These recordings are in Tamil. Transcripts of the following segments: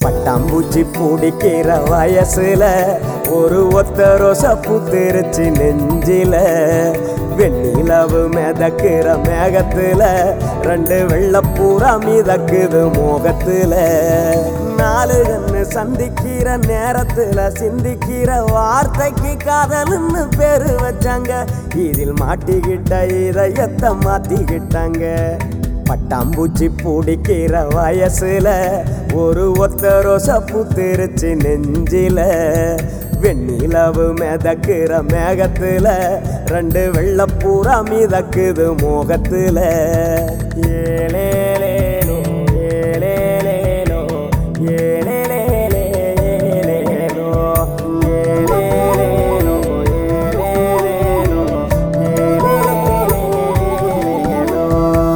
பட்டாம்பூச்சி பிடிக்கிற வயசுல ஒரு ஒத்த ரோச புத்திருச்சு நெஞ்சில வெண்ணிலவு மிதக்கிற மேகத்துல ரெண்டு வெள்ளப்பூரா மிதக்குது மோகத்துல நாலு கண்ணு சந்திக்கிற நேரத்துல சிந்திக்கிற வார்த்தைக்கு காதல்னு பேரு வச்சாங்க இதில் மாட்டிக்கிட்ட இதயத்தை மாத்திக்கிட்டாங்க பட்டாம்பூச்சி பிடிக்கிற வயசுல ஒரு ஒத்த ரோச புத்திருச்சு நெஞ்சில வெண்ணிலவு மிதக்கிற மேகத்துல ரெண்டு வெள்ளப்பூரா மிதக்குது மோகத்துல ஏலேலேலோ ஏலேலேலோ ஏலேலேலே ஏலேலேலோ ஏலேலேலோ ஏலேலேலோ ஏலேலேலோ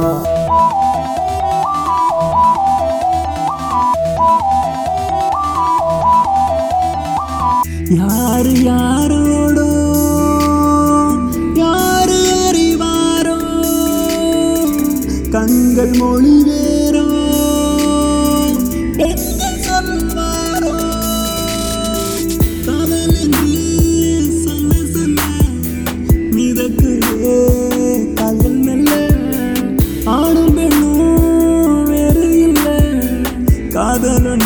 யாரு யாரோடோ யாரு அறிவாரோ கண்கள் மொழி வேறோ பெண்கள் சொல்வாரோ காதல் என்று சொல்ல சொல்ல மிதக்குதே காதல் மெல்ல ஆணும் பெண்ணும் வேறு இல்லை காதல்